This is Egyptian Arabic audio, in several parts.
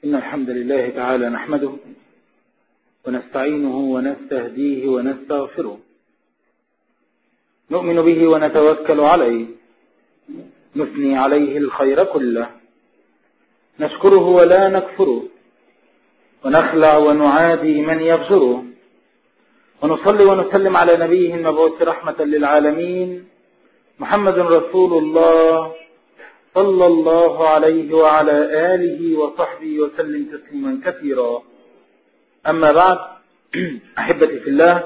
إن الحمد لله تعالى نحمده ونستعينه ونستهديه ونستغفره نؤمن به ونتوكل عليه نثني عليه الخير كله نشكره ولا نكفره ونخلع ونعادي من يغفره ونصلي ونسلم على نبيه المبعوث رحمة للعالمين محمد رسول الله صلى الله عليه وعلى آله وصحبه وسلم تسليما كثيرا أما بعد أحبتي في الله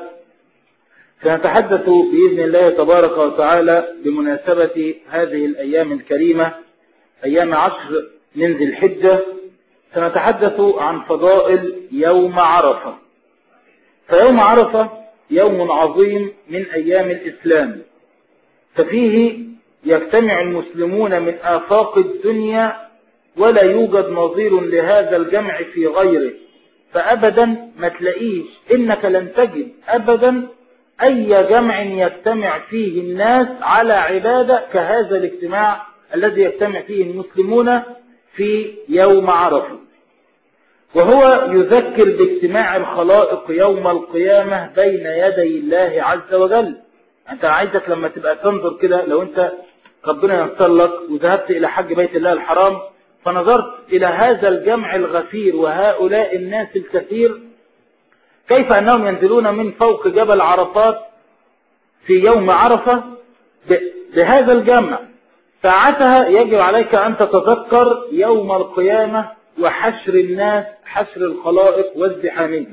سنتحدث بإذن الله تبارك وتعالى بمناسبة هذه الأيام الكريمة أيام عشر من ذي الحجة سنتحدث عن فضائل يوم عرفة فيوم عرفة يوم عظيم من أيام الإسلام ففيه يجتمع المسلمون من آفاق الدنيا ولا يوجد نظير لهذا الجمع في غيره فأبدا ما تلاقيش إنك لن تجد أبدا أي جمع يجتمع فيه الناس على عبادة كهذا الاجتماع الذي يجتمع فيه المسلمون في يوم عرفة وهو يذكر باجتماع الخلائق يوم القيامة بين يدي الله عز وجل أنت عايزك لما تبقى تنظر كده لو أنت ربنا ينصر لك وذهبت إلى حج بيت الله الحرام فنظرت إلى هذا الجمع الغفير وهؤلاء الناس الكثير كيف أنهم ينزلون من فوق جبل عرفات في يوم عرفة بهذا الجمع ساعتها يجب عليك أن تتذكر يوم القيامة وحشر الناس حشر الخلائق وازدحامهم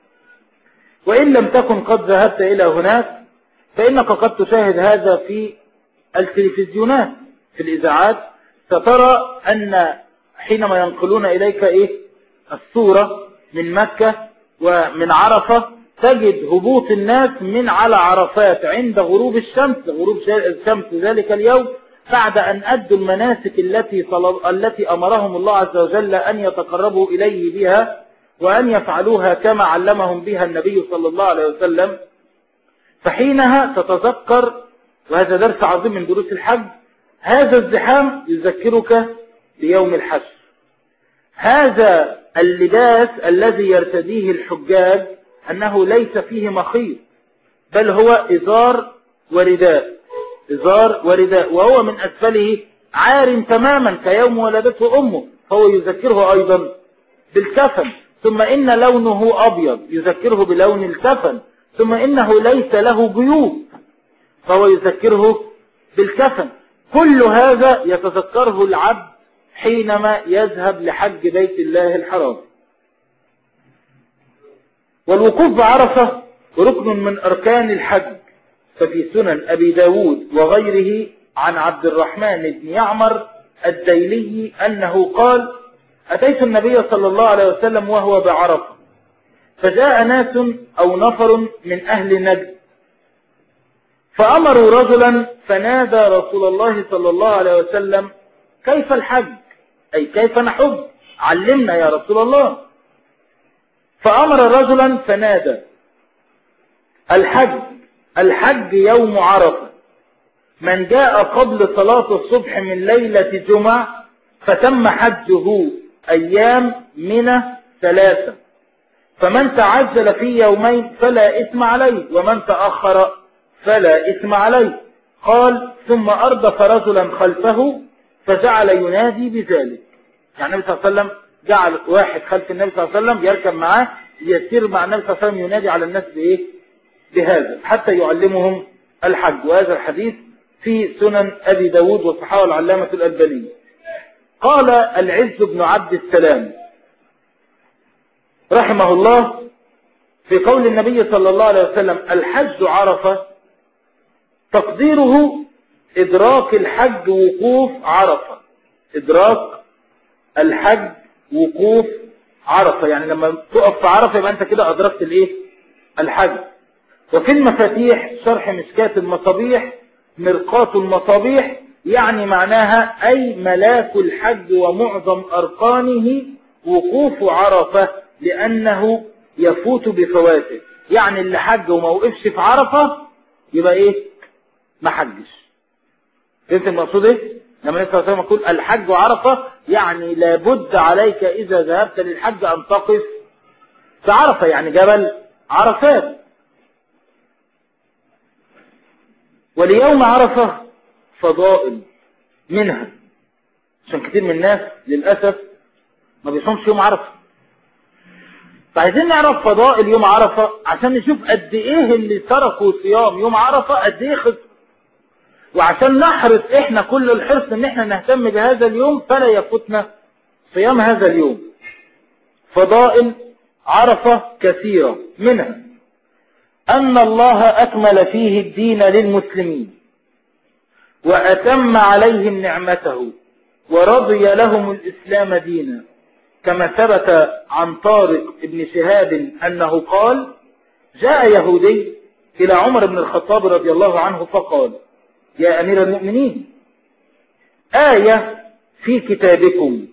وإن لم تكن قد ذهبت إلى هناك فإنك قد تشاهد هذا في التلفزيونات في الإذاعات سترى أن حينما ينقلون إليك إيه الصورة من مكة ومن عرفة تجد هبوط الناس من على عرفات عند غروب الشمس غروب الشمس ذلك اليوم بعد أن أدوا المناسك التي التي أمرهم الله عز وجل أن يتقربوا إليه بها وأن يفعلوها كما علمهم بها النبي صلى الله عليه وسلم فحينها تتذكر وهذا درس عظيم من دروس الحج هذا الزحام يذكرك بيوم الحشر هذا اللباس الذي يرتديه الحجاج أنه ليس فيه مخيط بل هو إزار ورداء إزار ورداء وهو من أسفله عار تماما كيوم ولدته أمه فهو يذكره أيضا بالكفن ثم إن لونه أبيض يذكره بلون الكفن ثم إنه ليس له جيوب فهو يذكره بالكفن كل هذا يتذكره العبد حينما يذهب لحج بيت الله الحرام والوقوف بعرفة ركن من أركان الحج ففي سنن أبي داود وغيره عن عبد الرحمن بن يعمر الديلي أنه قال أتيت النبي صلى الله عليه وسلم وهو بعرفة فجاء ناس أو نفر من أهل نجد فأمروا رجلا فنادى رسول الله صلى الله عليه وسلم كيف الحج أي كيف نحج علمنا يا رسول الله فأمر رجلا فنادى الحج الحج يوم عرفة من جاء قبل صلاة الصبح من ليلة جمعة فتم حجه أيام من ثلاثة فمن تعجل في يومين فلا إثم عليه ومن تأخر فلا إثم عليه قال ثم أردف رجلا خلفه فجعل ينادي بذلك يعني النبي صلى الله عليه وسلم جعل واحد خلف النبي صلى الله عليه وسلم يركب معاه يسير مع النبي صلى الله عليه وسلم ينادي على الناس بإيه بهذا حتى يعلمهم الحج وهذا الحديث في سنن أبي داود وصحاوة العلامة الألباني قال العز بن عبد السلام رحمه الله في قول النبي صلى الله عليه وسلم الحج عرفة تقديره إدراك الحج وقوف عرفة إدراك الحج وقوف عرفة يعني لما تقف في عرفة يبقى أنت كده أدركت الإيه الحج وفي المفاتيح شرح مشكات المصابيح مرقات المصابيح يعني معناها أي ملاك الحج ومعظم أركانه وقوف عرفة لأنه يفوت بفواته يعني اللي حج وما وقفش في عرفة يبقى إيه ما حجش فهمت المقصود إيه لما النبي صلى الله عليه وسلم يقول الحج عرفة يعني لابد عليك إذا ذهبت للحج أن تقف في عرفة يعني جبل عرفات وليوم عرفة فضائل منها عشان كتير من الناس للأسف ما بيصومش يوم عرفة فعايزين نعرف فضائل يوم عرفة عشان نشوف قد ايه اللي تركوا صيام يوم عرفة قد ايه خسر وعشان نحرص احنا كل الحرص ان احنا نهتم بهذا اليوم فلا يفوتنا صيام هذا اليوم فضائل عرفة كثيرة منها أن الله أكمل فيه الدين للمسلمين وأتم عليهم نعمته ورضي لهم الإسلام دينا كما ثبت عن طارق بن شهاب أنه قال جاء يهودي إلى عمر بن الخطاب رضي الله عنه فقال يا أمير المؤمنين آية في كتابكم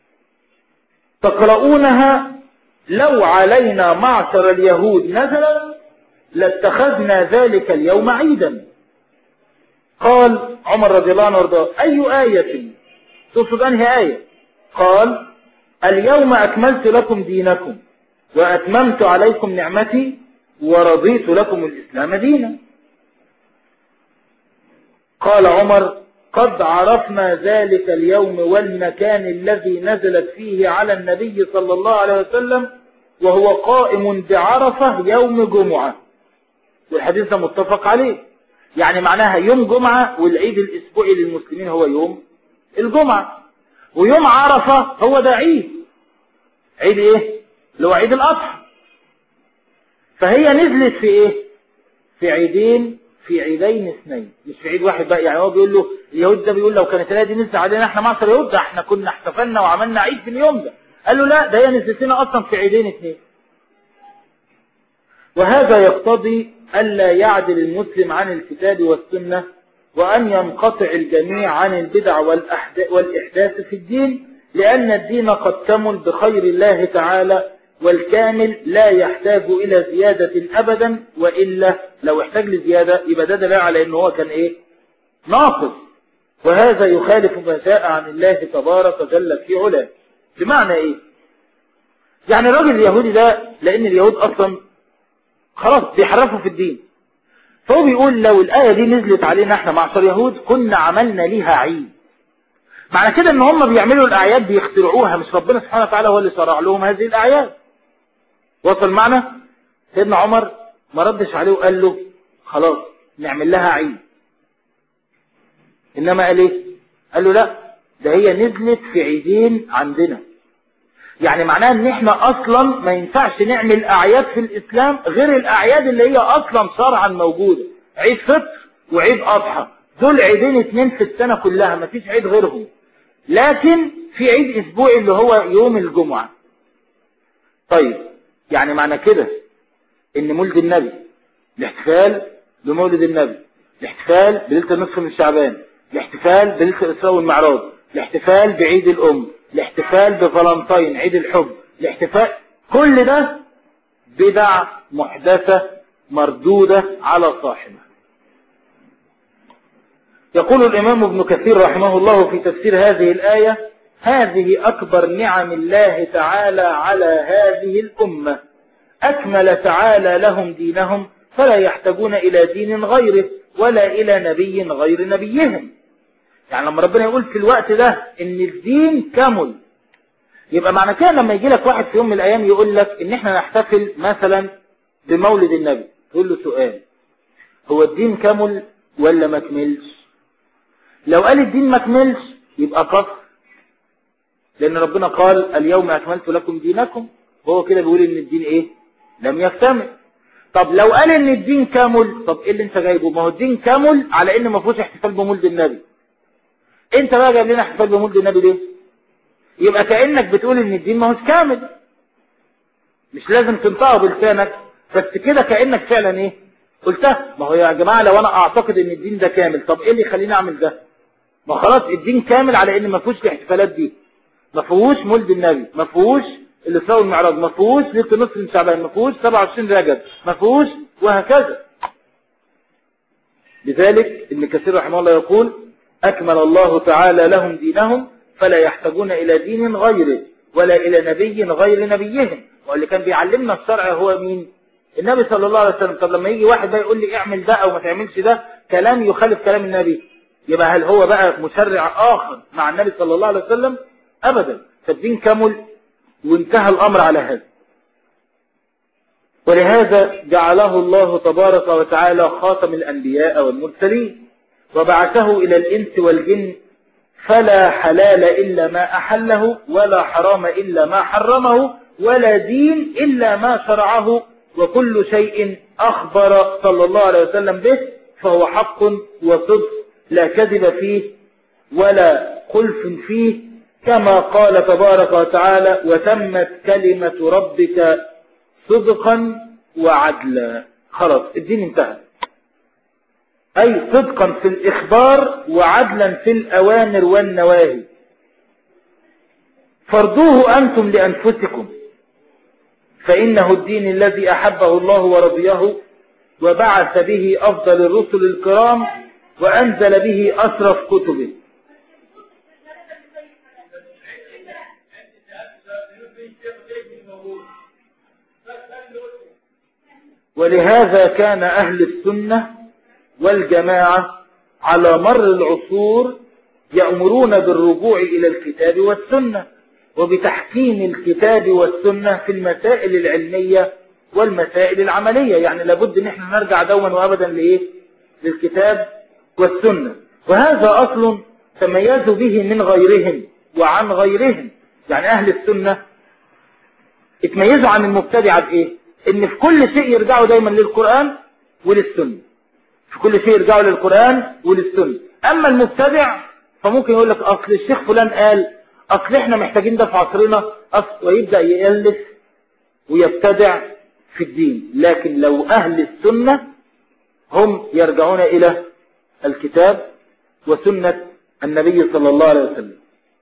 تقرؤونها لو علينا معشر اليهود نزلا لاتخذنا ذلك اليوم عيدا قال عمر رضي الله عنه وارضاه أي آية تقصد أنهي آية قال اليوم أكملت لكم دينكم وأتممت عليكم نعمتي ورضيت لكم الإسلام دينا قال عمر قد عرفنا ذلك اليوم والمكان الذي نزلت فيه على النبي صلى الله عليه وسلم وهو قائم بعرفة يوم جمعة والحديث ده متفق عليه يعني معناها يوم جمعة والعيد الأسبوعي للمسلمين هو يوم الجمعة ويوم عرفة هو ده عيد عيد ايه اللي هو عيد الأضحى فهي نزلت في ايه في عيدين في عيدين اثنين مش في عيد واحد بقى يعني هو بيقول له اليهود ده بيقول لو كانت الايه دي نزلت علينا احنا معصر يهود ده احنا كنا احتفلنا وعملنا عيد في اليوم ده قال له لا ده هي نزلت لنا اصلا في عيدين اثنين وهذا يقتضي ألا يعدل المسلم عن الكتاب والسنة وأن ينقطع الجميع عن البدع والإحداث في الدين لأن الدين قد كمل بخير الله تعالى والكامل لا يحتاج إلى زيادة أبدا وإلا لو احتاج لزيادة يبقى ده دليل على أنه هو كان إيه ناقص وهذا يخالف ما جاء عن الله تبارك جل في علاه بمعنى إيه يعني الراجل اليهودي ده لأن اليهود أصلا خلاص بيحرفوا في الدين فهو بيقول لو الآية دي نزلت علينا احنا معشر يهود كنا عملنا ليها عيد معنى كده ان هم بيعملوا الأعياد بيخترعوها مش ربنا سبحانه وتعالى هو اللي شرع لهم هذه الأعياد وصل معنا سيدنا عمر ما ردش عليه وقال له خلاص نعمل لها عيد انما قال ايه قال له لا ده هي نزلت في عيدين عندنا يعني معناها ان احنا اصلا ما ينفعش نعمل اعياد في الاسلام غير الاعياد اللي هي اصلا شرعا موجودة عيد فطر وعيد اضحى دول عيدين اتنين في السنة كلها ما فيش عيد غيرهم لكن في عيد اسبوعي اللي هو يوم الجمعة طيب يعني معنى كده ان مولد النبي الاحتفال بمولد النبي الاحتفال بليلة النصف من شعبان الاحتفال بليلة الاسراء والمعراج الاحتفال بعيد الام الاحتفال بفلنطين عيد الحب الاحتفال كل ده بدع محدثة مردودة على صاحبها يقول الإمام ابن كثير رحمه الله في تفسير هذه الآية هذه أكبر نعم الله تعالى على هذه الأمة أكمل تعالى لهم دينهم فلا يحتاجون إلى دين غيره ولا إلى نبي غير نبيهم يعني لما ربنا يقول في الوقت ده ان الدين كمل يبقى معنى كده لما يجي لك واحد في يوم من الايام يقول لك ان احنا نحتفل مثلا بمولد النبي تقول له سؤال هو الدين كمل ولا ما كملش لو قال الدين ما كملش يبقى كفر لان ربنا قال اليوم اكملت لكم دينكم وهو كده بيقول ان الدين ايه لم يكتمل طب لو قال ان الدين كامل طب ايه اللي انت جايبه ما هو الدين كامل على ان ما فيهوش احتفال بمولد النبي انت بقى جايب لنا احتفال بمولد النبي ليه يبقى كانك بتقول ان الدين ما هوش كامل مش لازم تنطقه بلسانك بس كده كانك فعلا ايه قلتها ما هو يا جماعه لو انا اعتقد ان الدين ده كامل طب ايه اللي يخليني اعمل ده ما خلاص الدين كامل على ان ما فيهوش الاحتفالات دي ما فيهوش مولد النبي ما فيهوش الاسراء والمعراج ما فيهوش ليله النصف من شعبان ما فيهوش 27 رجب ما فيهوش وهكذا لذلك ابن كثير رحمه الله يقول أكمل الله تعالى لهم دينهم فلا يحتاجون إلى دين غيره ولا إلى نبي غير نبيهم واللي كان بيعلمنا الشرع هو مين النبي صلى الله عليه وسلم طب لما يجي واحد بقى يقول لي اعمل ده او ما تعملش ده كلام يخالف كلام النبي يبقى هل هو بقى مشرع آخر مع النبي صلى الله عليه وسلم أبدا فالدين كمل وانتهى الأمر على هذا ولهذا جعله الله تبارك وتعالى خاتم الأنبياء والمرسلين وبعثه إلى الإنس والجن فلا حلال إلا ما أحله ولا حرام إلا ما حرمه ولا دين إلا ما شرعه وكل شيء أخبر صلى الله عليه وسلم به فهو حق وصدق لا كذب فيه ولا خلف فيه كما قال تبارك وتعالى وتمت كلمة ربك صدقا وعدلا خلاص الدين انتهى أي صدقا في الإخبار وعدلا في الأوامر والنواهي فارضوه أنتم لأنفسكم فإنه الدين الذي أحبه الله ورضيه وبعث به أفضل الرسل الكرام وأنزل به أشرف كتبه ولهذا كان أهل السنة والجماعة على مر العصور يأمرون بالرجوع إلى الكتاب والسنة وبتحكيم الكتاب والسنة في المسائل العلمية والمسائل العملية يعني لابد ان احنا نرجع دوما وابدا لإيه للكتاب والسنة وهذا أصل تميزوا به من غيرهم وعن غيرهم يعني أهل السنة اتميزوا عن المبتدعة بإيه ان في كل شيء يرجعوا دايما للقرآن وللسنة في كل شيء يرجعوا للقرآن وللسنة أما المبتدع فممكن يقول لك أصل الشيخ فلان قال أصل إحنا محتاجين ده في عصرنا أصل ويبدأ يألف ويبتدع في الدين لكن لو أهل السنة هم يرجعون إلى الكتاب وسنة النبي صلى الله عليه وسلم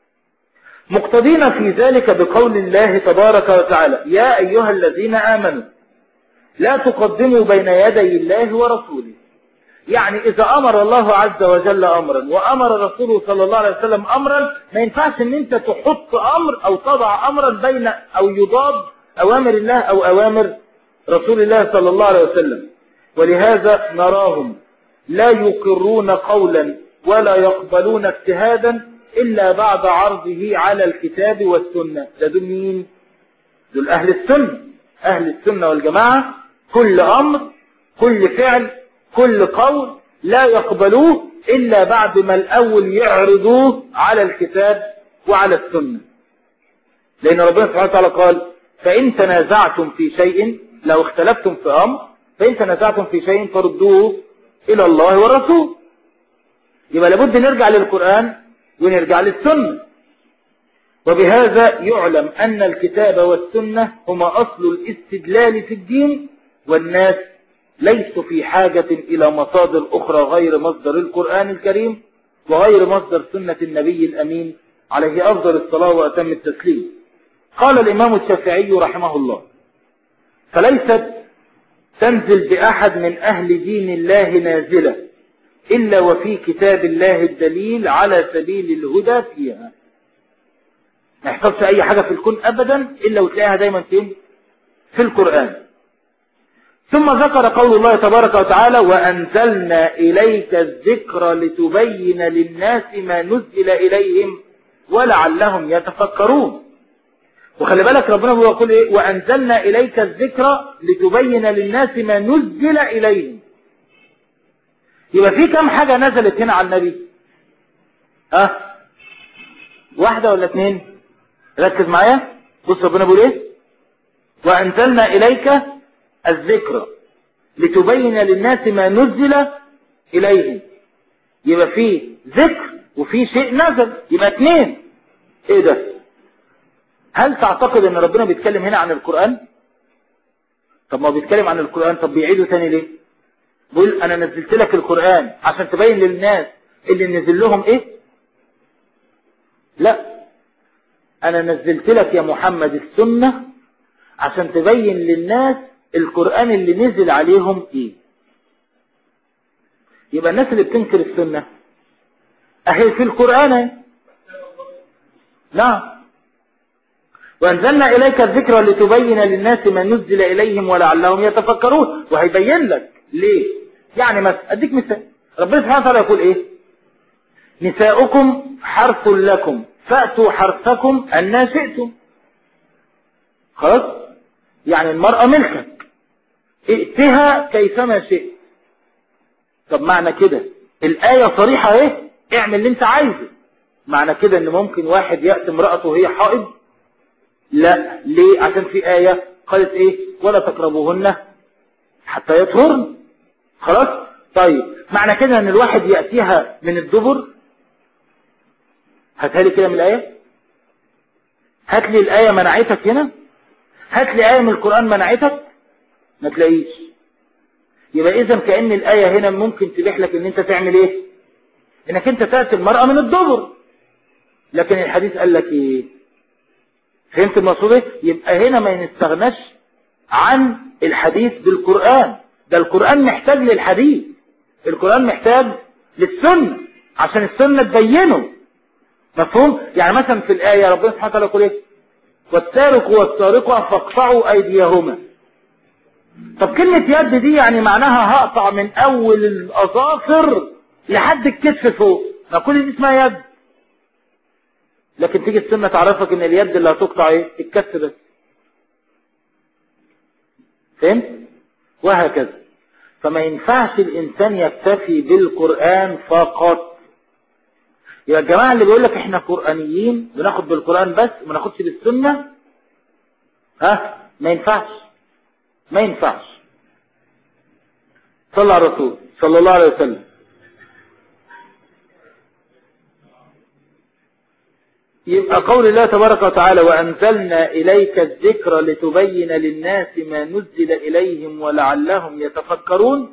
مقتدين في ذلك بقول الله تبارك وتعالى يا أيها الذين آمنوا لا تقدموا بين يدي الله ورسوله يعني إذا أمر الله عز وجل أمرا وأمر رسوله صلى الله عليه وسلم أمرا ما ينفعش أن أنت تحط أمر أو تضع أمرا بين أو يضاد أوامر الله أو أوامر رسول الله صلى الله عليه وسلم ولهذا نراهم لا يقرون قولا ولا يقبلون اجتهادا إلا بعد عرضه على الكتاب والسنة ده دول مين؟ دول أهل السنة أهل السنة والجماعة كل أمر كل فعل كل قول لا يقبلوه إلا بعد ما الأول يعرضوه على الكتاب وعلى السنة لأن ربنا سبحانه وتعالى قال فإن تنازعتم في شيء لو اختلفتم في أمر فإن تنازعتم في شيء فردوه إلى الله والرسول يبقى لابد نرجع للقرآن ونرجع للسنة وبهذا يعلم أن الكتاب والسنة هما أصل الاستدلال في الدين والناس ليسوا في حاجة إلى مصادر أخرى غير مصدر القرآن الكريم وغير مصدر سنة النبي الأمين عليه أفضل الصلاة وأتم التسليم قال الإمام الشافعي رحمه الله فليست تنزل بأحد من أهل دين الله نازلة إلا وفي كتاب الله الدليل على سبيل الهدى فيها ما يحصلش أي حاجة في الكون أبدا إلا وتلاقيها دايما فين في القرآن ثم ذكر قول الله تبارك وتعالى وأنزلنا إليك الذكر لتبين للناس ما نزل إليهم ولعلهم يتفكرون وخلي بالك ربنا بيقول إيه وأنزلنا إليك الذكر لتبين للناس ما نزل إليهم يبقى في كم حاجة نزلت هنا على النبي ها أه؟ واحدة ولا اثنين ركز معايا بص ربنا بيقول ايه وأنزلنا إليك الذكر لتبين للناس ما نزل إليهم يبقى في ذكر وفي شيء نزل يبقى اثنين ايه ده هل تعتقد ان ربنا بيتكلم هنا عن القرآن طب ما بيتكلم عن القرآن طب بيعيده تاني ليه بيقول انا نزلت لك القرآن عشان تبين للناس اللي نزل لهم ايه لا انا نزلت لك يا محمد السنة عشان تبين للناس القرآن اللي نزل عليهم ايه يبقى الناس اللي بتنكر السنة اهي في القرآن نعم وانزلنا اليك الذكر لتبين للناس ما نزل اليهم ولعلهم يتفكرون وهيبين لك ليه يعني مثلا اديك مثال ربنا سبحانه وتعالى يقول ايه نساؤكم حرث لكم فأتوا حرثكم أن شئتم خلاص يعني المرأة ملكك ائتها كيفما شئت طب معنى كده الآية صريحة ايه اعمل اللي انت عايزه معنى كده ان ممكن واحد يأتي امرأته وهي حائض لا ليه عشان في آية قالت ايه ولا تقربوهن حتى يطهرن خلاص طيب معنى كده ان الواحد يأتيها من الدبر هاتها لي كده من الآية هات لي الآية منعتك هنا هات لي آية من القرآن منعتك ما تلاقيش يبقى إذا كأن الآية هنا ممكن تبيح لك ان انت تعمل ايه انك انت تأتي المرأة من الدبر لكن الحديث قال لك ايه فهمت المقصود ايه يبقى هنا ما نستغناش عن الحديث بالقرآن ده القرآن محتاج للحديث القرآن محتاج للسنة عشان السنة تبينه مفهوم يعني مثلا في الآية ربنا سبحانه وتعالى يقول ايه والسارق والسارقة فاقطعوا أيديهما طب كلمة يد دي يعني معناها هقطع من أول الأظافر لحد الكتف فوق ما كل دي اسمها يد لكن تيجي السنة تعرفك ان اليد اللي هتقطع ايه الكتف بس فهمت وهكذا فما ينفعش الانسان يكتفي بالقرآن فقط يبقى الجماعة اللي بيقول لك احنا قرآنيين بناخد بالقرآن بس وما ناخدش بالسنة ها ما ينفعش ما ينفعش صلى على الرسول صلى الله عليه وسلم يبقى قول الله تبارك وتعالى وأنزلنا إليك الذكر لتبين للناس ما نزل إليهم ولعلهم يتفكرون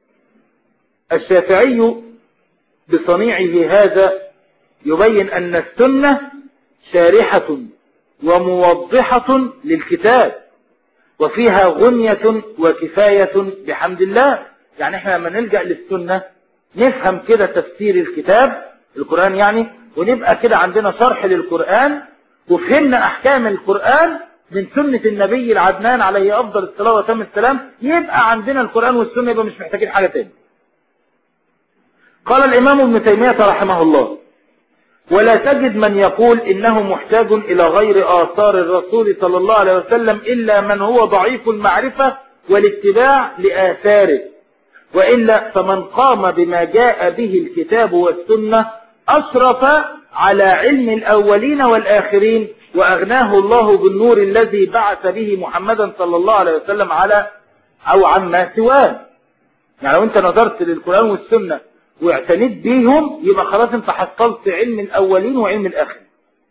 الشافعي بصنيعه هذا يبين أن السنة شارحة وموضحة للكتاب وفيها غنية وكفاية بحمد الله يعني احنا لما نلجأ للسنة نفهم كده تفسير الكتاب القرآن يعني ونبقى كده عندنا شرح للقرآن وفهمنا أحكام القرآن من سنة النبي العدنان عليه أفضل الصلاة وتم السلام يبقى عندنا القرآن والسنة يبقى مش محتاجين حاجة تاني قال الإمام ابن تيمية رحمه الله ولا تجد من يقول إنه محتاج إلى غير آثار الرسول صلى الله عليه وسلم إلا من هو ضعيف المعرفة والاتباع لآثاره وإلا فمن قام بما جاء به الكتاب والسنة أشرف على علم الأولين والآخرين وأغناه الله بالنور الذي بعث به محمدا صلى الله عليه وسلم على أو عما سواه يعني لو أنت نظرت للقرآن والسنة واعتنيت بيهم يبقى خلاص انت حصلت علم الأولين وعلم الآخرين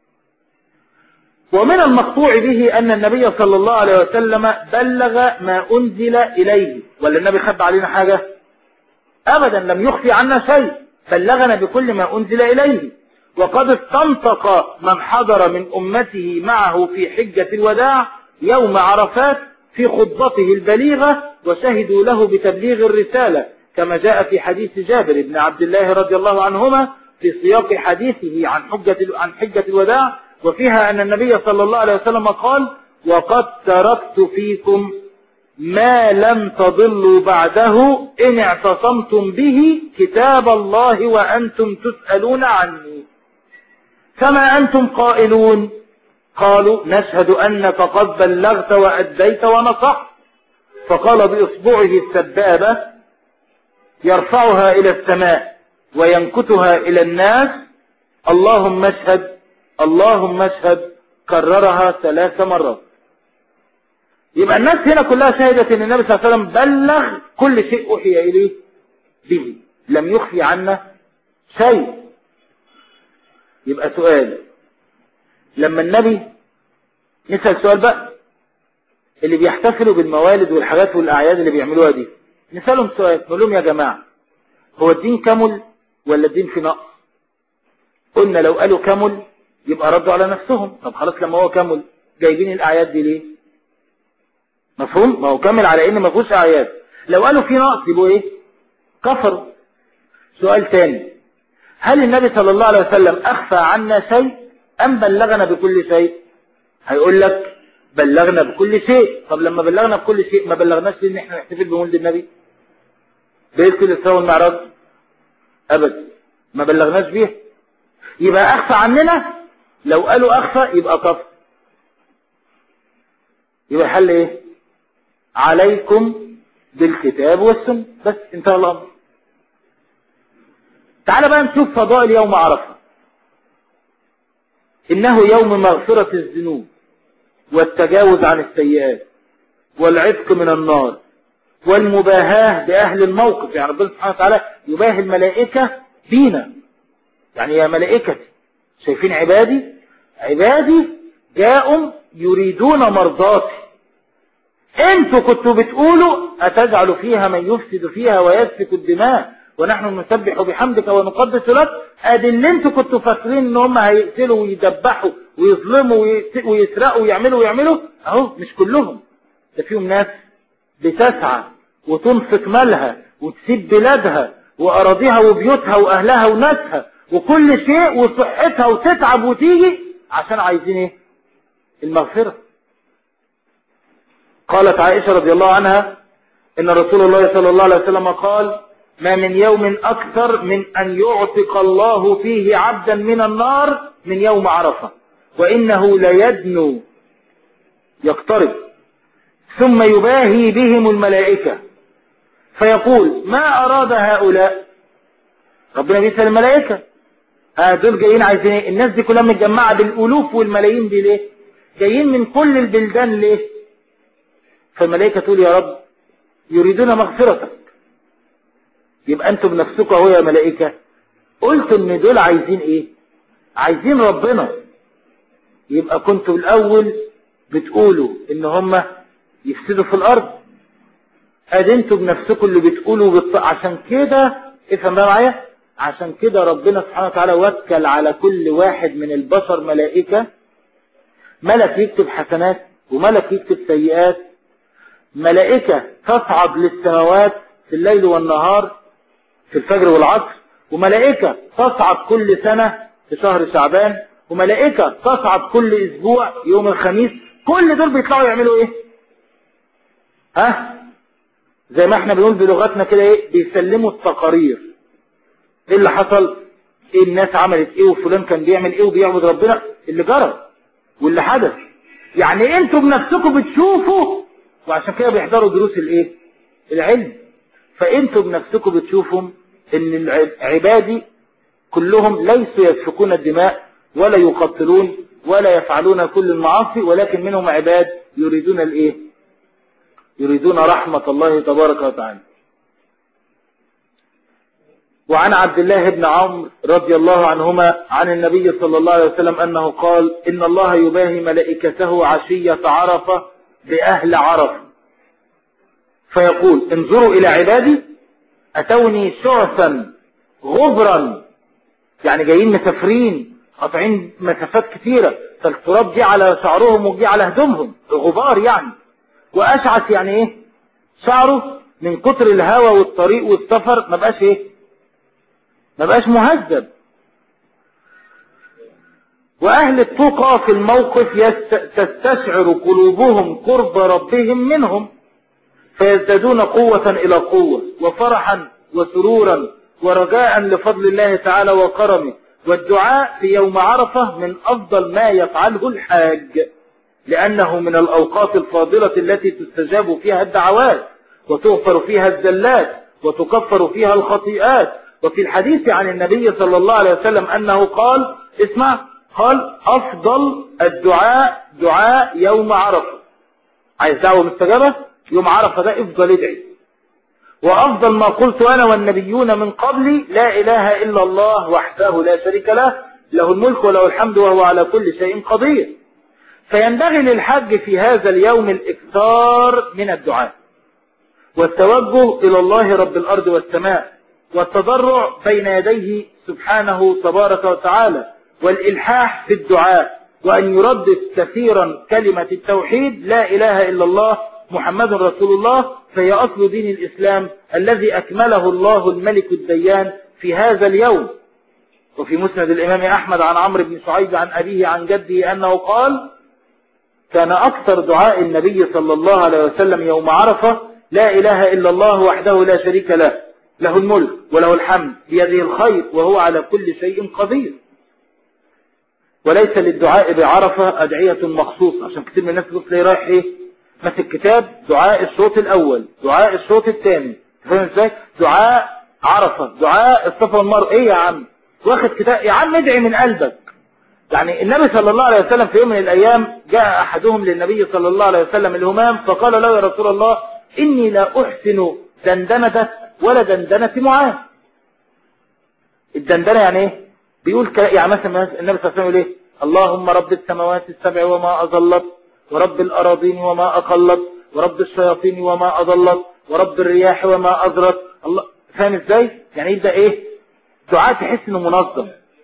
ومن المقطوع به أن النبي صلى الله عليه وسلم بلغ ما أنزل إليه ولا النبي خب علينا حاجة أبدا لم يخفي عنا شيء بلغنا بكل ما أنزل إليه وقد استنطق من حضر من أمته معه في حجة الوداع يوم عرفات في خطبته البليغة وشهدوا له بتبليغ الرسالة كما جاء في حديث جابر بن عبد الله رضي الله عنهما في سياق حديثه عن حجة, عن حجة الوداع وفيها أن النبي صلى الله عليه وسلم قال وقد تركت فيكم ما لم تضلوا بعده إن اعتصمتم به كتاب الله وأنتم تسألون عني كما أنتم قائلون قالوا نشهد أنك قد بلغت وأديت ونصحت فقال بإصبعه السبابة يرفعها إلى السماء وينكتها إلى الناس اللهم اشهد اللهم اشهد كررها ثلاث مرات يبقى الناس هنا كلها شهدت ان النبي صلى الله عليه وسلم بلغ كل شيء اوحي اليه به لم يخفي عنا شيء يبقى سؤال لما النبي نسأل سؤال بقى اللي بيحتفلوا بالموالد والحاجات والاعياد اللي بيعملوها دي نسألهم سؤال نقول لهم يا جماعة هو الدين كمل ولا الدين في نقص قلنا لو قالوا كمل يبقى ردوا على نفسهم طب خلاص لما هو كمل جايبين الاعياد دي ليه مفهوم ما هو كمل على ان ما فيهوش اعياد لو قالوا في نقص يبقوا ايه كفروا سؤال تاني هل النبي صلى الله عليه وسلم أخفى عنا شيء أم بلغنا بكل شيء هيقول لك بلغنا بكل شيء طب لما بلغنا بكل شيء ما بلغناش ليه ان احنا نحتفل بمولد النبي بيت الإسراء والمعراج أبدا ما بلغناش بيها يبقى أخفى عننا لو قالوا أخفى يبقى كفر يبقى الحل إيه عليكم بالكتاب والسنة بس انتهى الأمر تعال بقى نشوف فضائل يوم عرفة إنه يوم مغفرة الذنوب والتجاوز عن السيئات والعتق من النار والمباهاة بأهل الموقف يعني ربنا سبحانه وتعالى يباهي الملائكة بينا يعني يا ملائكتي شايفين عبادي عبادي جاءوا يريدون مرضاتي انتوا كنتوا بتقولوا أتجعل فيها من يفسد فيها ويسفك الدماء ونحن نسبح بحمدك ونقدس لك ادي اللي انتوا كنتوا فاكرين ان هم هيقتلوا ويدبحوا ويظلموا ويسرقوا ويعملوا ويعملوا اهو مش كلهم ده فيهم ناس بتسعى وتنفق مالها وتسيب بلادها وأراضيها وبيوتها وأهلها وناسها وكل شيء وصحتها وتتعب وتيجي عشان عايزين ايه المغفرة قالت عائشة رضي الله عنها ان رسول الله صلى الله عليه وسلم قال ما من يوم اكثر من ان يعتق الله فيه عبدا من النار من يوم عرفة وانه ليدنو يقترب ثم يباهي بهم الملائكة فيقول ما أراد هؤلاء ربنا بيسأل الملائكة آه دول جايين عايزين ايه الناس دي كلها متجمعة بالألوف والملايين دي ليه جايين من كل البلدان ليه فالملائكة تقول يا رب يريدون مغفرتك يبقى انتم بنفسكم اهو يا ملائكة قلت ان دول عايزين ايه عايزين ربنا يبقى كنتوا الاول بتقولوا ان هم يفسدوا في الارض ادي انتوا بنفسكم اللي بتقولوا بالط... عشان كده افهم بقى معايا عشان كده ربنا سبحانه وتعالى وكل على كل واحد من البشر ملائكة ملك يكتب حسنات وملك يكتب سيئات ملائكة تصعد للسماوات في الليل والنهار في الفجر والعصر وملائكة تصعد كل سنة في شهر شعبان وملائكة تصعد كل اسبوع يوم الخميس كل دول بيطلعوا يعملوا ايه ها زي ما احنا بنقول بلغتنا كده ايه بيسلموا التقارير ايه اللي حصل ايه الناس عملت ايه وفلان كان بيعمل ايه وبيعبد ربنا اللي جرى واللي حدث يعني انتوا بنفسكم بتشوفوا وعشان كده بيحضروا دروس الايه العلم فانتوا بنفسكم بتشوفوا ان العبادي كلهم ليسوا يسفكون الدماء ولا يقتلون ولا يفعلون كل المعاصي ولكن منهم عباد يريدون الايه يريدون رحمة الله تبارك وتعالى وعن عبد الله بن عمرو رضي الله عنهما عن النبي صلى الله عليه وسلم أنه قال إن الله يباهي ملائكته عشية عرفة بأهل عرفة فيقول انظروا إلى عبادي أتوني شعثا غبرا يعني جايين مسافرين قاطعين مسافات كثيرة فالتراب جه على شعرهم وجه على هدومهم غبار يعني وأشعث يعني إيه شعره من كتر الهوى والطريق والسفر ما بقاش إيه ما بقاش مهذب وأهل التقى في الموقف يست... تستشعر قلوبهم قرب ربهم منهم فيزدادون قوة إلى قوة وفرحا وسرورا ورجاء لفضل الله تعالى وكرمه والدعاء في يوم عرفة من أفضل ما يفعله الحاج لأنه من الأوقات الفاضلة التي تستجاب فيها الدعوات وتغفر فيها الزلات وتكفر فيها الخطيئات وفي الحديث عن النبي صلى الله عليه وسلم أنه قال اسمع قال أفضل الدعاء دعاء يوم عرفة عايز دعوة مستجابة يوم عرفة ده افضل ادعي وأفضل ما قلت أنا والنبيون من قبلي لا إله إلا الله وحده لا شريك له له الملك وله الحمد وهو على كل شيء قدير فينبغي للحج في هذا اليوم الإكثار من الدعاء والتوجه إلى الله رب الأرض والسماء والتضرع بين يديه سبحانه تبارك وتعالى والإلحاح في الدعاء وأن يردد كثيرا كلمة التوحيد لا إله إلا الله محمد رسول الله فهي أصل دين الإسلام الذي أكمله الله الملك الديان في هذا اليوم وفي مسند الإمام أحمد عن عمرو بن شعيب عن أبيه عن جده أنه قال كان أكثر دعاء النبي صلى الله عليه وسلم يوم عرفة لا إله إلا الله وحده لا شريك له له الملك وله الحمد بيده الخير وهو على كل شيء قدير وليس للدعاء بعرفة أدعية مخصوصة عشان كتير من الناس تقول لي رايح إيه ماسك كتاب دعاء الصوت الأول دعاء الصوت الثاني فاهم ازاي دعاء عرفة دعاء الصفا والمروة ايه يا عم واخد كتاب يا عم ادعي من قلبك يعني النبي صلى الله عليه وسلم في يوم من الأيام جاء أحدهم للنبي صلى الله عليه وسلم الهمام فقال له يا رسول الله إني لا أحسن دندنة ولا دندنة معاذ الدندنة يعني ايه بيقول ك... يعني مثلا النبي صلى الله عليه وسلم يقول ايه اللهم رب السماوات السبع وما أظلت ورب الأراضين وما أقلت ورب الشياطين وما أضلت ورب الرياح وما أزرت الله فاهم ازاي يعني يبدأ ايه دعاء تحس انه منظم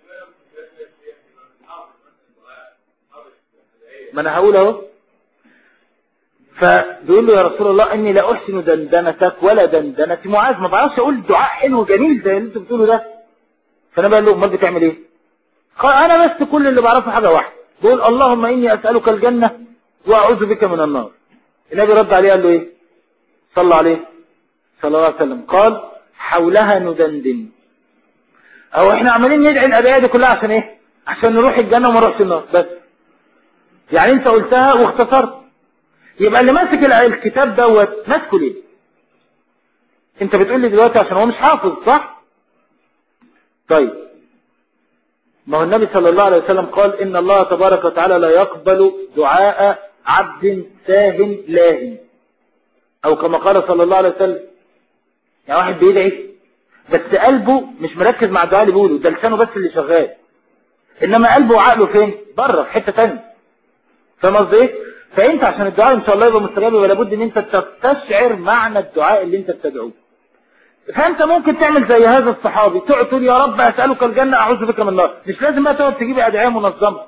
ما انا هقول اهو فبيقول له يا رسول الله اني لا احسن دندنتك ولا دندنة معاذ ما بعرفش اقول دعاء حلو جميل زي اللي انتوا بتقولوا ده فانا بقول له امال بتعمل ايه قال انا بس كل اللي بعرفه حاجه واحده بقول اللهم اني اسالك الجنه واعوذ بك من النار النبي رد عليه قال له ايه صلى عليه صلى الله عليه وسلم قال حولها ندندن او احنا عمالين ندعي الادعيه دي كلها عشان ايه عشان نروح الجنه وما نروحش النار بس يعني انت قلتها واختصرت يبقى اللي ماسك الكتاب دوت ماسكه ليه انت بتقول لي دلوقتي عشان هو مش حافظ صح طيب ما هو النبي صلى الله عليه وسلم قال ان الله تبارك وتعالى لا يقبل دعاء عبد ساه لاهٍ او كما قال صلى الله عليه وسلم يعني واحد بيدعي بس قلبه مش مركز مع الدعاء اللي بيقوله ده لسانه بس اللي شغال انما قلبه وعقله فين بره في حته ثانيه فاهم قصدي ايه فانت عشان الدعاء ان شاء الله يبقى مستجاب يبقى لابد ان انت تستشعر معنى الدعاء اللي انت بتدعوه فانت ممكن تعمل زي هذا الصحابي تقعد تقول يا رب اسالك الجنه اعوذ بك من النار مش لازم بقى تقعد تجيب ادعيه منظمه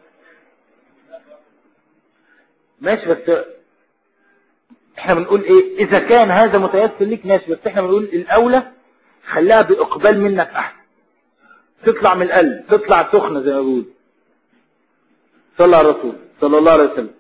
ماشي بس احنا بنقول ايه اذا كان هذا متيسر ليك ماشي بس احنا بنقول الاولى خليها باقبال منك احسن تطلع من القلب تطلع سخنه زي ما بيقول صلى على الرسول صلى الله عليه وسلم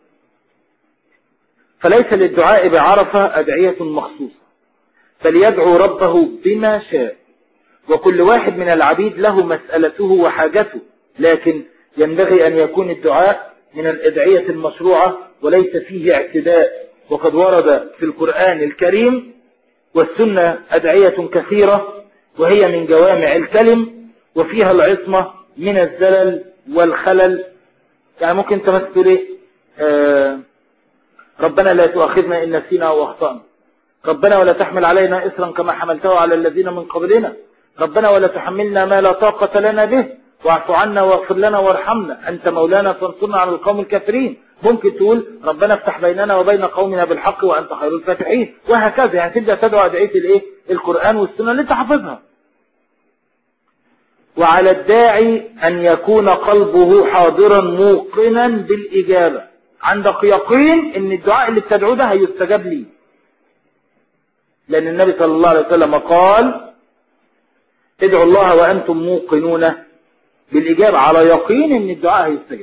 فليس للدعاء بعرفة أدعية مخصوصة فليدعو ربه بما شاء وكل واحد من العبيد له مسألته وحاجته لكن ينبغي أن يكون الدعاء من الأدعية المشروعة وليس فيه اعتداء وقد ورد في القرآن الكريم والسنة أدعية كثيرة وهي من جوامع الكلم وفيها العصمة من الزلل والخلل يعني ممكن انت مثلا تقول ايه آه ربنا لا تؤاخذنا ان نسينا او اخطانا ربنا ولا تحمل علينا اسرا كما حملته على الذين من قبلنا ربنا ولا تحملنا ما لا طاقة لنا به واعف عنا واغفر لنا وارحمنا انت مولانا فانصرنا على القوم الكافرين ممكن تقول ربنا افتح بيننا وبين قومنا بالحق وانت خير الفاتحين وهكذا يعني تبدا تدعو ادعيه الايه القران والسنه اللي انت حافظها وعلى الداعي أن يكون قلبه حاضرا موقنا بالإجابة عندك يقين ان الدعاء اللي بتدعوه ده هيستجاب لي لأن النبي صلى الله عليه وسلم قال ادعوا الله وأنتم موقنون بالإجابة على يقين ان الدعاء هيستجاب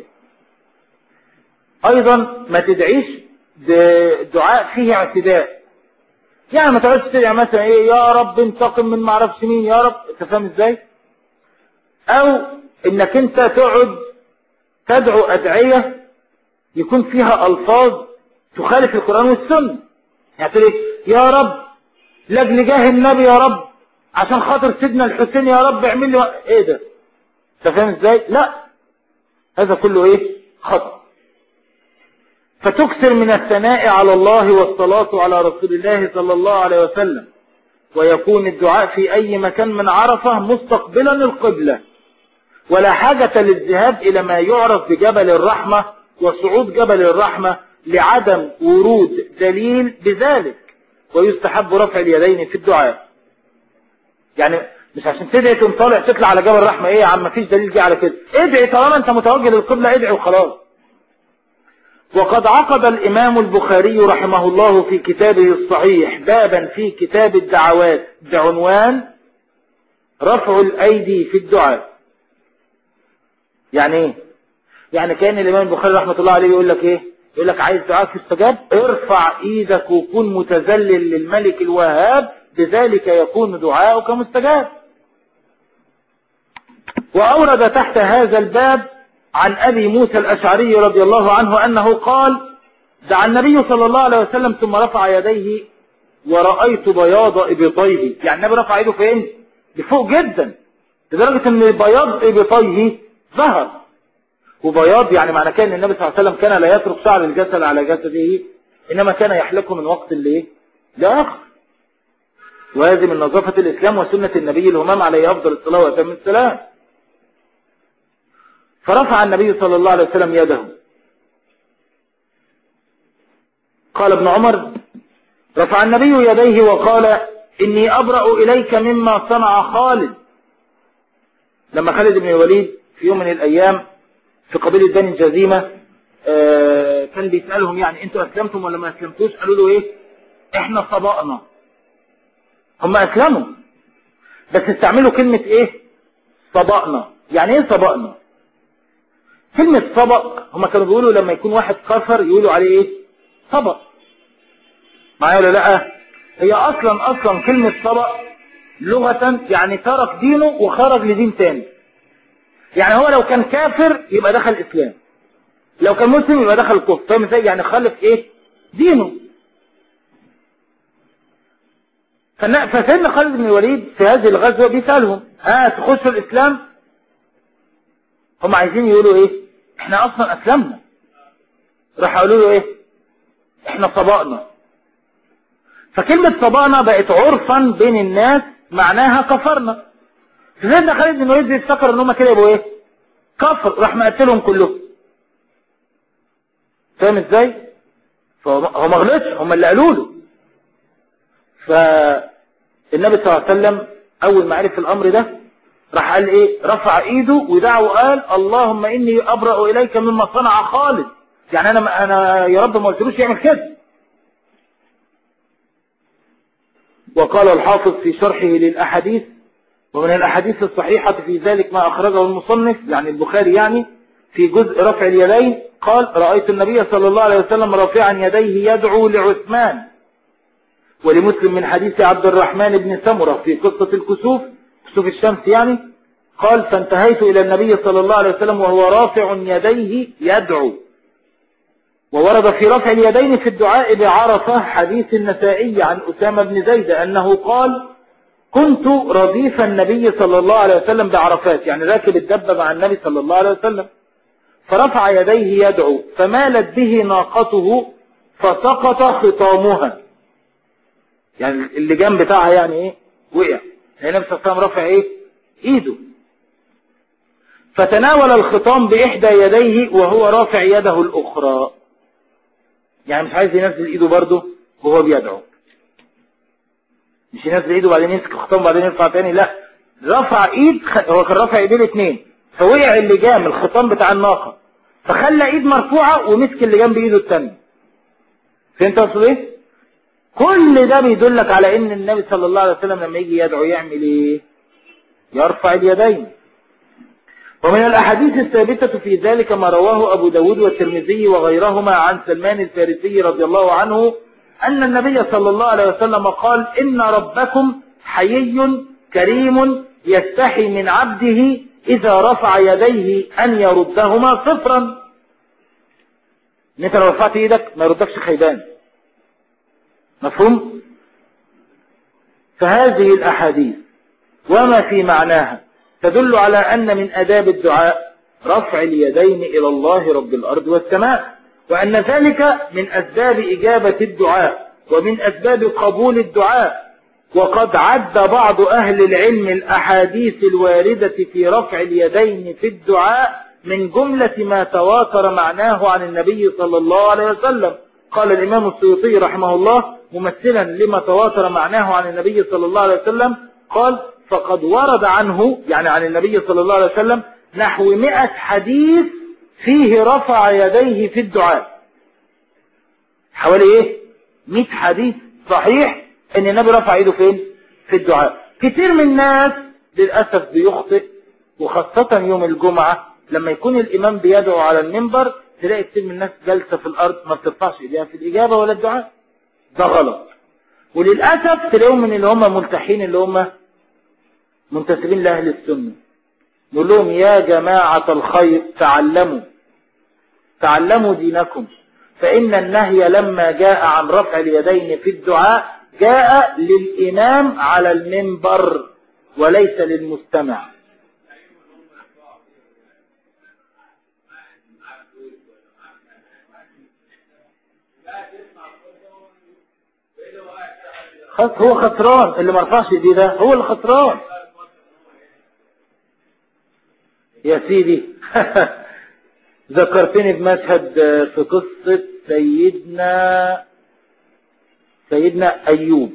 أيضا ما تدعيش دعاء فيه اعتداء يعني ما تقعدش تدعي مثلا ايه يا رب انتقم من معرفش مين يا رب انت فاهم ازاي او انك انت تقعد تدعو ادعية يكون فيها الفاظ تخالف القرآن والسنة يعني تقول يا رب لاجل جاه النبي يا رب عشان خاطر سيدنا الحسين يا رب اعمل لي و... ايه ده انت فاهم ازاي لا هذا كله ايه خطأ فتكثر من الثناء على الله والصلاة على رسول الله صلى الله عليه وسلم ويكون الدعاء في أي مكان من عرفة مستقبلا القبلة ولا حاجة للذهاب إلى ما يعرف بجبل الرحمة وصعود جبل الرحمة لعدم ورود دليل بذلك ويستحب رفع اليدين في الدعاء يعني مش عشان تدعي تقوم طالع تطلع على جبل الرحمة ايه يا عم مفيش دليل جه على كده ادعي طالما انت متوجه للقبلة ادعي وخلاص وقد عقد الإمام البخاري رحمه الله في كتابه الصحيح بابا في كتاب الدعوات بعنوان رفع الأيدي في الدعاء يعني ايه يعني كان الامام البخاري رحمه الله عليه يقول لك ايه يقول لك عايز دعاء يستجاب ارفع ايدك وكن متذلل للملك الوهاب بذلك يكون دعاؤك مستجاب وأورد تحت هذا الباب عن أبي موسى الأشعري رضي الله عنه أنه قال دعا النبي صلى الله عليه وسلم ثم رفع يديه ورأيت بياض إبطيه يعني النبي رفع يده فين لفوق جدا لدرجة ان بياض إبطيه ظهر وبياض يعني معنى كان النبي صلى الله عليه وسلم كان لا يترك شعر الجسد على جسده إنما كان يحلقه من وقت اللي لآخر وهذه من نظافة الإسلام وسنة النبي الهمام عليه أفضل الصلاة وأتم السلام فرفع النبي صلى الله عليه وسلم يده قال ابن عمر رفع النبي يديه وقال إني أبرأ إليك مما صنع خالد لما خالد بن الوليد في يوم من الأيام في قبيلة بني الجزيمة آه كان بيسألهم يعني انتوا أسلمتم ولا ما أسلمتوش قالوا له إيه إحنا صبأنا هم أسلموا بس استعملوا كلمة إيه صبأنا يعني إيه صبأنا كلمة صبأ هم كانوا بيقولوا لما يكون واحد كفر يقولوا عليه إيه صبأ معايا ولا لا هي أصلا أصلا كلمة صبأ لغة يعني ترك دينه وخرج لدين تاني يعني هو لو كان كافر يبقى دخل الإسلام لو كان مسلم يبقى دخل الكفر فاهم ازاي يعني خلف ايه دينه فسيدنا خالد بن الوليد في هذه الغزوة بيسألهم ها تخشوا الإسلام هم عايزين يقولوا ايه احنا اصلا اسلمنا راح يقولوا له ايه احنا صبأنا فكلمة صبأنا بقت عرفا بين الناس معناها كفرنا سيدنا خالد بن الوليد يفتكر ان هم كده يبقوا ايه كفر راح مقتلهم كلهم فاهم ازاي فهو ما غلطش هم اللي قالوا له فالنبي صلى الله عليه وسلم اول ما عرف الامر ده راح قال ايه رفع ايده ودعا وقال اللهم اني ابرأ اليك مما صنع خالد يعني انا انا يا رب ما قلتلوش يعمل كده وقال الحافظ في شرحه للاحاديث ومن الاحاديث الصحيحة في ذلك ما اخرجه المصنف يعني البخاري يعني في جزء رفع اليدين قال رأيت النبي صلى الله عليه وسلم رافعا يديه يدعو لعثمان ولمسلم من حديث عبد الرحمن بن سمرة في قصة الكسوف كسوف الشمس يعني قال فانتهيت إلى النبي صلى الله عليه وسلم وهو رافع يديه يدعو وورد في رفع اليدين في الدعاء بعرفة حديث النسائي عن أسامة بن زيد أنه قال كنت رديف النبي صلى الله عليه وسلم بعرفات يعني راكب الدبة مع النبي صلى الله عليه وسلم فرفع يديه يدعو فمالت به ناقته فسقط خطامها يعني اللجام بتاعها يعني ايه وقع النبي صلى الله عليه وسلم رفع ايه ايده فتناول الخطام باحدى يديه وهو رافع يده الاخرى يعني مش عايز ينزل ايده برضه وهو بيدعو مش ينزل ايده وبعدين يمسك الخطام وبعدين يرفع تاني لا رفع ايد هو كان رافع ايديه الاثنين فوقع اللجام الخطام بتاع الناقة فخلى ايد مرفوعة ومسك اللجام بايده الثانيه فهمت اقصد ايه كل ده بيدلك على ان النبي صلى الله عليه وسلم لما يجي يدعو يعمل ايه يرفع اليدين ومن الاحاديث الثابتة في ذلك ما رواه ابو داود والترمذي وغيرهما عن سلمان الفارسي رضي الله عنه ان النبي صلى الله عليه وسلم قال ان ربكم حيي كريم يستحي من عبده اذا رفع يديه ان يردهما صفرا انت لو رفعت ايدك ما يردكش خيبان مفهوم فهذه الأحاديث وما في معناها تدل على أن من أداب الدعاء رفع اليدين إلى الله رب الأرض والسماء وأن ذلك من أسباب إجابة الدعاء ومن أسباب قبول الدعاء وقد عد بعض أهل العلم الأحاديث الواردة في رفع اليدين في الدعاء من جملة ما تواتر معناه عن النبي صلى الله عليه وسلم قال الإمام السيوطي رحمه الله ممثلا لما تواتر معناه عن النبي صلى الله عليه وسلم قال فقد ورد عنه يعني عن النبي صلى الله عليه وسلم نحو مئة حديث فيه رفع يديه في الدعاء حوالي ايه مئة حديث صحيح ان النبي رفع ايده فين في الدعاء كتير من الناس للأسف بيخطئ وخاصة يوم الجمعة لما يكون الامام بيدعو على المنبر تلاقي كتير من الناس جالسه في الارض ما بترفعش ايديها في الاجابه ولا الدعاء ده غلط وللاسف تلاقيهم من اللي هم ملتحين اللي هم منتسبين لاهل السنه نقول لهم يا جماعه الخير تعلموا تعلموا دينكم فإن النهي لما جاء عن رفع اليدين في الدعاء جاء للإمام على المنبر وليس للمستمع خلاص هو خسران اللي ما رفعش ايديه ده هو اللي خسران يا سيدي ذكرتني بمشهد في قصة سيدنا سيدنا أيوب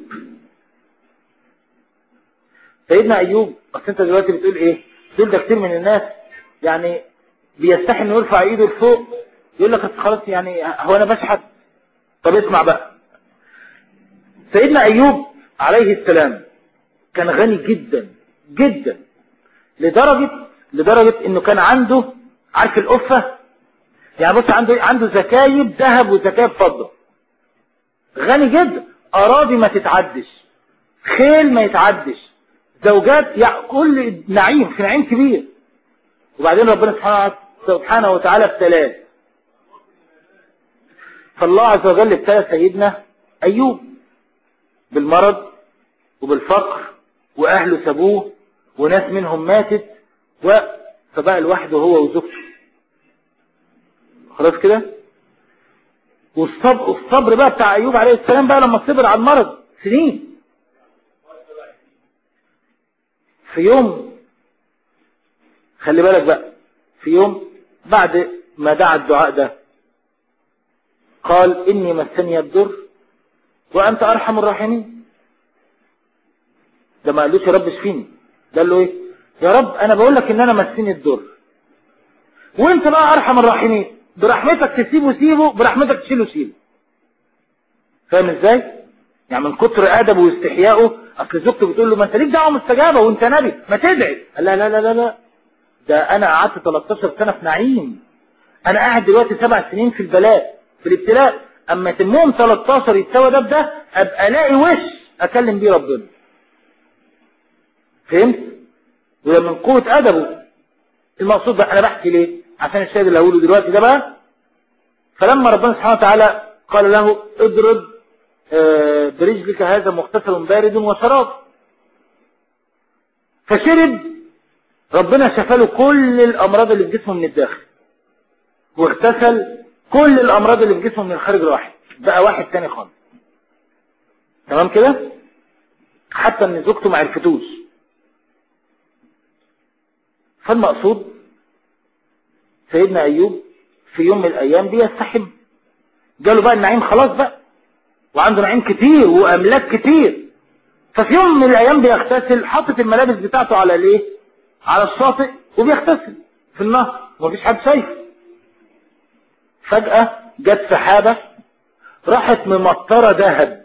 سيدنا أيوب أصل أنت دلوقتي بتقول إيه؟ دول ده كتير من الناس يعني بيستحي إنه يرفع إيده لفوق يقول لك خلاص يعني هو أنا بشحت طب اسمع بقى سيدنا أيوب عليه السلام كان غني جدا جدا لدرجة لدرجة إنه كان عنده عارف القفة يعني بص عنده عنده زكايب ذهب وزكايب فضة غني جدا أراضي ما تتعدش خيل ما يتعدش زوجات يعني كل نعيم في نعيم كبير وبعدين ربنا سبحانه سبحانه وتعالى ابتلاه فالله عز وجل ابتلى سيدنا أيوب بالمرض وبالفقر وأهله سابوه وناس منهم ماتت و فبقى لوحده هو وزوجته خلاص كده والصبر, والصبر بقى بتاع أيوب عليه السلام بقى لما صبر على المرض سنين في يوم خلي بالك بقى في يوم بعد ما دعا الدعاء ده قال إني مسني الضر وأنت أرحم الراحمين ده ما قالوش يا رب اشفيني قال له ايه يا رب انا بقول لك ان انا مسني الضر وانت بقى ارحم الراحمين برحمتك تسيبه سيبه برحمتك تشيله شيله فاهم ازاي يعني من كتر ادبه واستحيائه اصل زوجته بتقول له ما انت ليك دعوه مستجابه وانت نبي ما تدعي قال لا لا لا لا لا ده انا قعدت 13 سنه في نعيم انا قاعد دلوقتي سبع سنين في البلاء في الابتلاء اما يتمهم 13 يتساوى ده بده ابقى الاقي وش اكلم بيه ربنا فهمت وده من قوة أدبه المقصود ده أنا بحكي ليه عشان الشاهد اللي هقوله دلوقتي ده بقى فلما ربنا سبحانه وتعالى قال له اضرب برجلك هذا مغتسل بارد وشراب فشرب ربنا شفاله كل الأمراض اللي في جسمه من الداخل واغتسل كل الأمراض اللي في جسمه من الخارج الواحد بقى واحد تاني خالص تمام كده حتى ان زوجته ما عرفتوش فالمقصود سيدنا أيوب في يوم من الأيام بيستحم جاله بقى النعيم خلاص بقى وعنده نعيم كتير وأملاك كتير ففي يوم من الأيام بيغتسل حاطط الملابس بتاعته على الايه على الشاطئ وبيغتسل في النهر ومفيش حد شايفه فجأة جت سحابة راحت ممطرة ذهب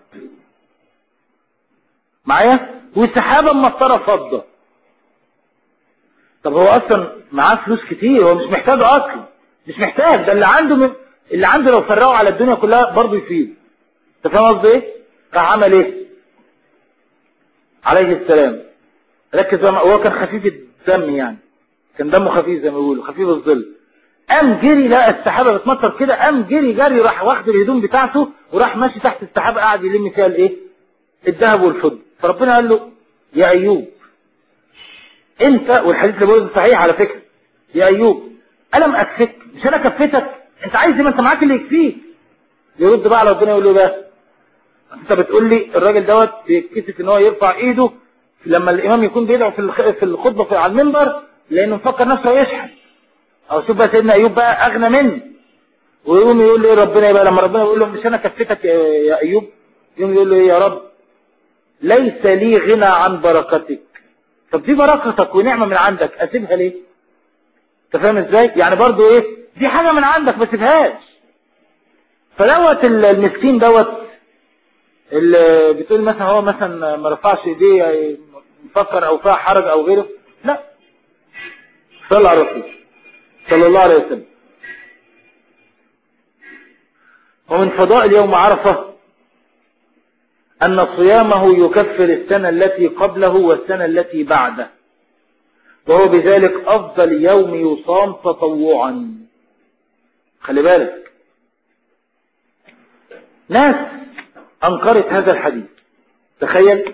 معايا والسحابة ممطرة فضة طب هو اصلا معاه فلوس كتير هو مش محتاج اصلا مش محتاج ده اللي عنده من اللي عنده لو فرقه على الدنيا كلها برضه يفيد انت فاهم قصدي ايه راح عمل ايه عليه السلام ركز هو كان خفيف الدم يعني كان دمه خفيف زي ما بيقولوا خفيف الظل قام جري لقى السحابه بتمطر كده قام جري جري راح واخد الهدوم بتاعته وراح ماشي تحت السحابه قاعد يلم فيها الايه الذهب والفضه فربنا قال له يا ايوب انت والحديث اللي بقوله صحيح على فكرة يا ايوب الم اكفك مش انا كفتك انت عايز ما انت معاك اللي يكفيك يرد بقى على ربنا يقول له ده انت بتقول لي الراجل دوت بيتكسف ان هو يرفع ايده لما الامام يكون بيدعو في في الخطبه في على المنبر لانه مفكر نفسه يشحن او شوف بقى سيدنا ايوب بقى اغنى منه ويقوم يقول له ايه ربنا يبقى لما ربنا يقول له مش انا كفتك يا ايوب يقوم يقول له ايه يا رب ليس لي غنى عن بركتك طب دي بركتك ونعمة من عندك اسيبها ليه انت فاهم ازاي يعني برضو ايه دي حاجة من عندك ما تسيبهاش فدوت المسكين دوت اللي بتقول مثلا هو مثلا ما رفعش ايديه مفكر او فيها حرج او غيره لا صلى على الرسول صلى الله عليه وسلم ومن فضائل يوم عرفة أن صيامه يكفر السنة التي قبله والسنة التي بعده وهو بذلك أفضل يوم يصام تطوعا خلي بالك ناس أنكرت هذا الحديث تخيل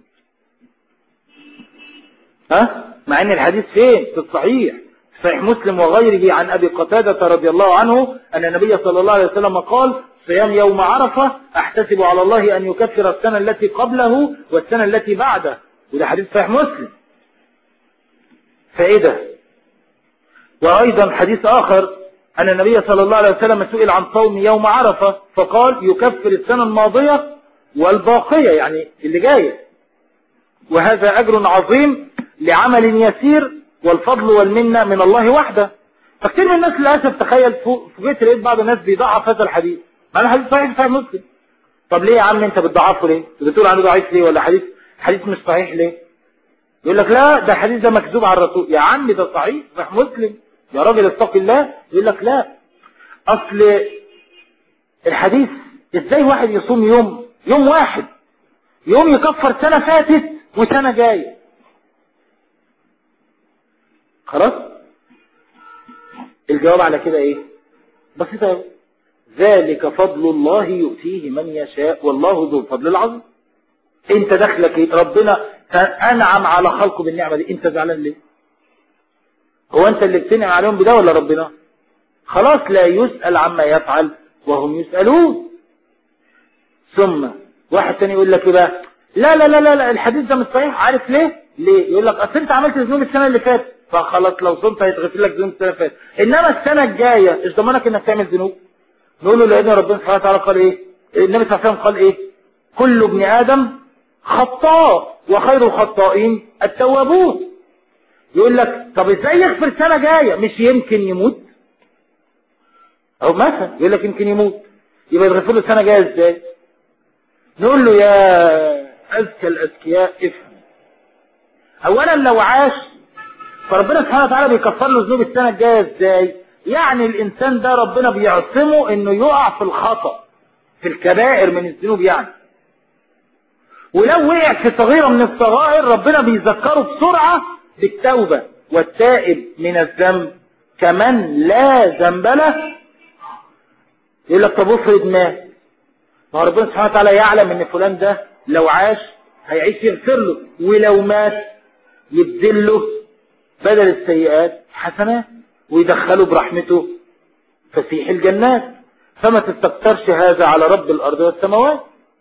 ها مع ان الحديث فين في الصحيح صحيح مسلم وغيره عن أبي قتادة رضي الله عنه أن النبي صلى الله عليه وسلم قال صيام يوم عرفة أحتسب على الله أن يكفر السنة التي قبله والسنة التي بعده وده حديث صحيح مسلم فإذا وأيضا حديث آخر أن النبي صلى الله عليه وسلم سئل عن صوم يوم عرفة فقال يكفر السنة الماضية والباقية يعني اللي جاية وهذا أجر عظيم لعمل يسير والفضل والمنة من الله وحده فكتير من الناس للأسف تخيل فوجئت لقيت بعض الناس بيضعف هذا الحديث مع ان الحديث صحيح صحيح مسلم طب ليه يا عم انت بتضعفه ليه بتقول عنه ضعيف ليه ولا حديث حديث مش صحيح ليه يقول لك لا ده حديث ده مكذوب على الرسول يا عم ده صحيح صحيح مسلم يا راجل اتق الله يقول لك لا اصل الحديث ازاي واحد يصوم يوم يوم واحد يوم يكفر سنة فاتت وسنة جاية خلاص الجواب على كده ايه بسيطة ذلك فضل الله يؤتيه من يشاء والله ذو الفضل العظيم انت دخلك ايه ربنا انعم على خلقه بالنعمة دي انت زعلان ليه هو انت اللي بتنعم عليهم بده ولا ربنا خلاص لا يسأل عما يفعل وهم يسألون ثم واحد تاني يقول لك ايه بقى لا لا لا لا, لا الحديث ده مش صحيح عارف ليه ليه يقول لك اصل انت عملت ذنوب السنه اللي فاتت فخلاص لو صمت هيتغفر لك ذنوب السنه اللي فاتت انما السنه الجايه ايش ضمنك انك تعمل ذنوب نقول له لان ربنا سبحانه وتعالى قال ايه النبي صلى الله عليه وسلم قال ايه كل ابن ادم خطاء وخير الخطائين التوابون يقول لك طب ازاي يغفر سنه جايه مش يمكن يموت او مثلا يقول لك يمكن يموت يبقى يتغفر له سنه جايه ازاي نقول له يا أذكى الأذكياء افهم أولا لو عاش فربنا سبحانه وتعالى بيكفر له ذنوب السنة الجاية ازاي يعني الإنسان ده ربنا بيعصمه إنه يقع في الخطأ في الكبائر من الذنوب يعني ولو وقع في صغيرة من الصغائر ربنا بيذكره بسرعة بالتوبة والتائب من الذنب كمن لا ذنب له يقول لك طب افرض مات ما ربنا سبحانه وتعالى يعلم ان فلان ده لو عاش هيعيش يغفر له ولو مات يبذل له بدل السيئات حسنات ويدخله برحمته فسيح الجنات فما تستكترش هذا على رب الارض والسماوات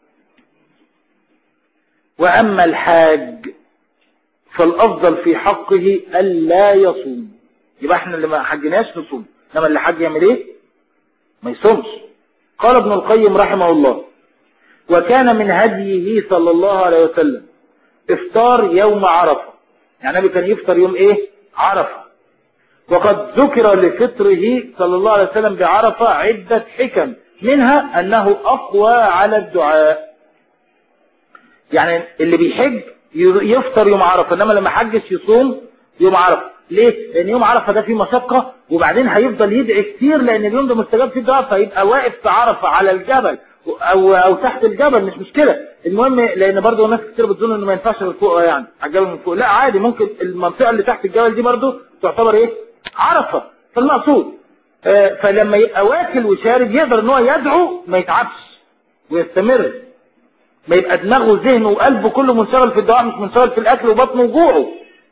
واما الحاج فالافضل في حقه الا يصوم يبقى احنا اللي ما حجناش نصوم انما اللي حج يعمل ايه ما يصومش قال ابن القيم رحمه الله وكان من هديه صلى الله عليه وسلم افطار يوم عرفة يعني النبي كان يفطر يوم ايه عرفة وقد ذكر لفطره صلى الله عليه وسلم بعرفة عدة حكم منها انه اقوى على الدعاء يعني اللي بيحج يفطر يوم عرفة انما لما حجش يصوم يوم عرفة ليه؟ لان يوم عرفة ده فيه مشقة وبعدين هيفضل يدعي كتير لان اليوم ده مستجاب فيه الدعاء فيبقى واقف في عرفة على الجبل او او تحت الجبل مش مشكلة المهم لان برضه ناس كتير بتظن انه ما ينفعش من فوق يعني على الجبل من فوق لا عادي ممكن المنطقة اللي تحت الجبل دي برضه تعتبر ايه عرفة فالمقصود آه فلما يبقى واكل وشارب يقدر ان هو يدعو ما يتعبش ويستمر ما يبقى دماغه وذهنه وقلبه كله منشغل في الدعاء مش منشغل في الاكل وبطنه وجوعه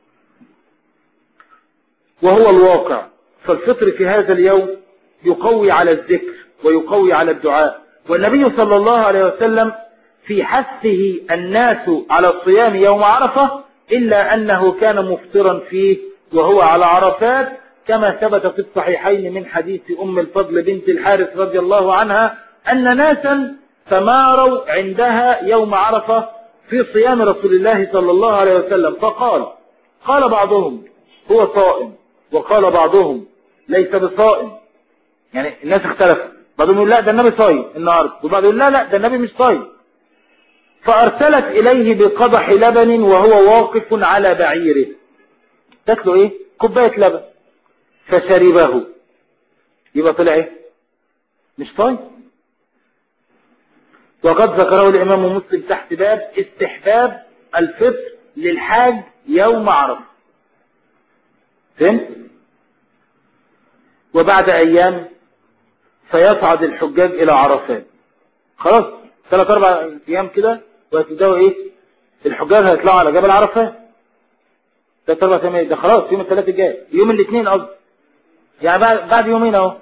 وهو الواقع فالفطر في هذا اليوم يقوي على الذكر ويقوي على الدعاء والنبي صلى الله عليه وسلم في حثه الناس على الصيام يوم عرفة إلا أنه كان مفطرا فيه وهو على عرفات كما ثبت في الصحيحين من حديث أم الفضل بنت الحارث رضي الله عنها أن ناسا تماروا عندها يوم عرفة في صيام رسول الله صلى الله عليه وسلم فقال قال بعضهم هو صائم وقال بعضهم ليس بصائم يعني الناس اختلفوا بعضهم يقول لا ده النبي صايم النهارده وبعضهم يقول لا لا ده النبي مش صايم فارسلت اليه بقدح لبن وهو واقف على بعيره تاكله ايه كوبايه لبن فشربه يبقى طلع ايه مش طيب وقد ذكره الإمام مسلم تحت باب استحباب الفطر للحاج يوم عرفه فهمت وبعد أيام فيصعد الحجاج إلى عرفات خلاص ثلاث أربع أيام كده وهتبدأوا إيه الحجاج هيطلعوا على جبل عرفات ثلاث أربع أيام ده خلاص يوم الثلاث الجاي يوم الاثنين قصدي يعني بعد بعد يومين أهو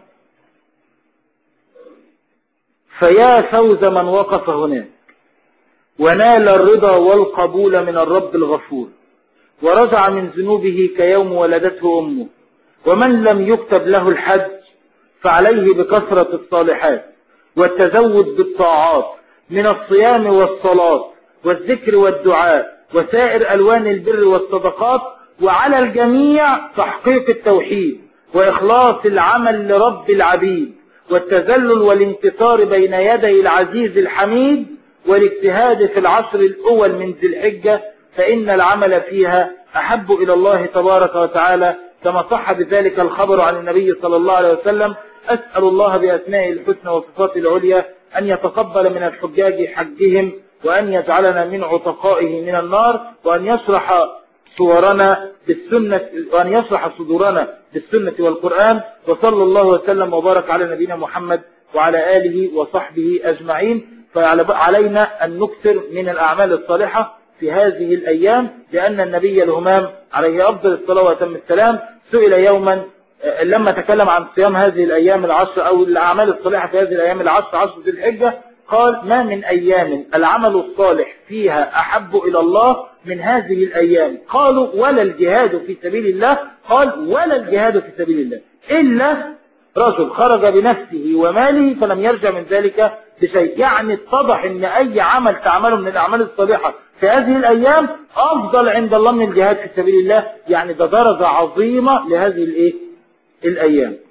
فيا فوز من وقف هناك ونال الرضا والقبول من الرب الغفور ورجع من ذنوبه كيوم ولدته أمه ومن لم يكتب له الحج فعليه بكثرة الصالحات والتزود بالطاعات من الصيام والصلاة والذكر والدعاء وسائر ألوان البر والصدقات وعلى الجميع تحقيق التوحيد وإخلاص العمل لرب العبيد والتذلل والانتصار بين يدي العزيز الحميد والاجتهاد في العشر الأول من ذي الحجة فإن العمل فيها أحب إلى الله تبارك وتعالى كما صح بذلك الخبر عن النبي صلى الله عليه وسلم أسأل الله بأسمائه الحسنى وصفاته العليا أن يتقبل من الحجاج حجهم وأن يجعلنا من عتقائه من النار وأن يشرح صورنا بالسنة وأن يشرح صدورنا بالسنة والقرآن وصلى الله وسلم وبارك على نبينا محمد وعلى آله وصحبه أجمعين فعلينا أن نكثر من الأعمال الصالحة في هذه الأيام لأن النبي الهمام عليه أفضل الصلاة وتم السلام سئل يوما لما تكلم عن صيام هذه الأيام العشر أو الأعمال الصالحة في هذه الأيام العشر عشر ذي الحجة قال ما من أيام العمل الصالح فيها أحب إلى الله من هذه الأيام قالوا ولا الجهاد في سبيل الله قال ولا الجهاد في سبيل الله إلا رجل خرج بنفسه وماله فلم يرجع من ذلك بشيء يعني اتضح ان اي عمل تعمله من الاعمال الصالحة في هذه الايام افضل عند الله من الجهاد في سبيل الله يعني ده درجة عظيمة لهذه الايه الايام